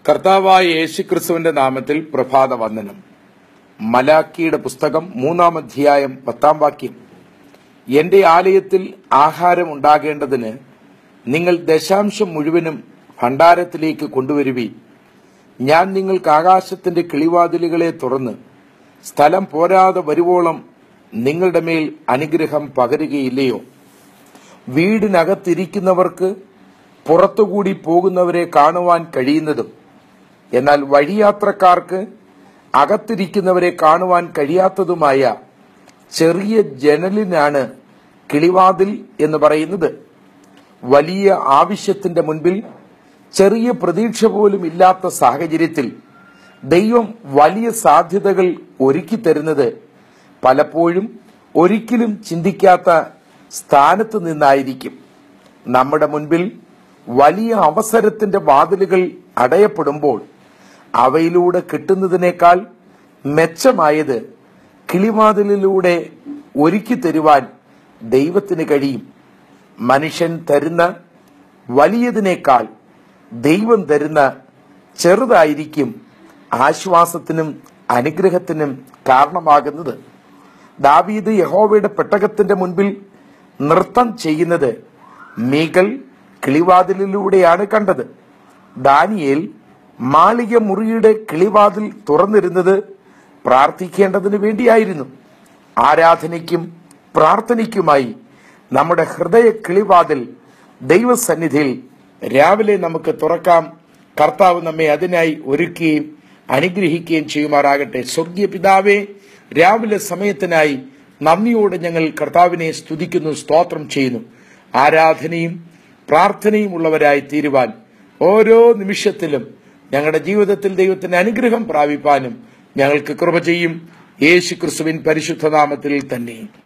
കർത്താവായ യേശുക്രിസ്തുവിന്റെ നാമത്തിൽ പ്രഭാത വന്ദനം മലാക്കിയുടെ പുസ്തകം മൂന്നാം അധ്യായം പത്താം വാക്യം എന്റെ ആലയത്തിൽ ആഹാരം ഉണ്ടാകേണ്ടതിന് നിങ്ങൾ ദശാംശം മുഴുവനും ഭണ്ഡാരത്തിലേക്ക് കൊണ്ടുവരുവീൻ ഞാൻ നിങ്ങൾക്ക് ആകാശത്തിന്റെ കിളിവാതിലുകളെ തുറന്ന് സ്ഥലം പോരാതെ വരുവോളം നിങ്ങളുടെ മേൽ അനുഗ്രഹം പകരുകയില്ലയോ വീടിനകത്തിരിക്കുന്നവർക്ക് പുറത്തുകൂടി പോകുന്നവരെ കാണുവാൻ കഴിയുന്നതും എന്നാൽ വഴിയാത്രക്കാർക്ക് അകത്തിരിക്കുന്നവരെ കാണുവാൻ കഴിയാത്തതുമായ ചെറിയ ജനലിനാണ് കിളിവാതിൽ എന്ന് പറയുന്നത് വലിയ ആവശ്യത്തിന്റെ മുൻപിൽ ചെറിയ പ്രതീക്ഷ പോലും ഇല്ലാത്ത സാഹചര്യത്തിൽ ദൈവം വലിയ സാധ്യതകൾ ഒരുക്കി തരുന്നത് പലപ്പോഴും ഒരിക്കലും ചിന്തിക്കാത്ത സ്ഥാനത്ത് നിന്നായിരിക്കും നമ്മുടെ മുൻപിൽ വലിയ അവസരത്തിന്റെ വാതിലുകൾ അടയപ്പെടുമ്പോൾ അവയിലൂടെ കിട്ടുന്നതിനേക്കാൾ മെച്ചമായത് കിളിവാതിലിലൂടെ ഒരുക്കി തരുവാൻ ദൈവത്തിന് കഴിയും മനുഷ്യൻ തരുന്ന വലിയതിനേക്കാൾ ദൈവം തരുന്ന ചെറുതായിരിക്കും ആശ്വാസത്തിനും അനുഗ്രഹത്തിനും കാരണമാകുന്നത് ദാവീദ് യഹോവയുടെ പെട്ടകത്തിന്റെ മുൻപിൽ നൃത്തം ചെയ്യുന്നത് മീകൾ കിളിവാതിലിലൂടെയാണ് കണ്ടത് ദാനിയേൽ മാളിക മുറിയുടെ കിളിവാതിൽ തുറന്നിരുന്നത് പ്രാർത്ഥിക്കേണ്ടതിന് വേണ്ടിയായിരുന്നു ആരാധനയ്ക്കും പ്രാർത്ഥനയ്ക്കുമായി നമ്മുടെ ഹൃദയ കിളിവാതിൽ ദൈവസന്നിധിയിൽ രാവിലെ നമുക്ക് തുറക്കാം കർത്താവ് നമ്മെ അതിനായി ഒരുക്കുകയും അനുഗ്രഹിക്കുകയും ചെയ്യുമാറാകട്ടെ സ്വർഗീയ പിതാവേ രാവിലെ സമയത്തിനായി നന്ദിയോടെ ഞങ്ങൾ കർത്താവിനെ സ്തുതിക്കുന്നു സ്തോത്രം ചെയ്യുന്നു ആരാധനയും പ്രാർത്ഥനയും ഉള്ളവരായി തീരുവാൻ ഓരോ നിമിഷത്തിലും ഞങ്ങളുടെ ജീവിതത്തിൽ ദൈവത്തിന്റെ അനുഗ്രഹം പ്രാപിപ്പാനും ഞങ്ങൾക്ക് കൃപ ചെയ്യും യേശു ക്രിസ്തുവിൻ പരിശുദ്ധനാമത്തിൽ തന്നെ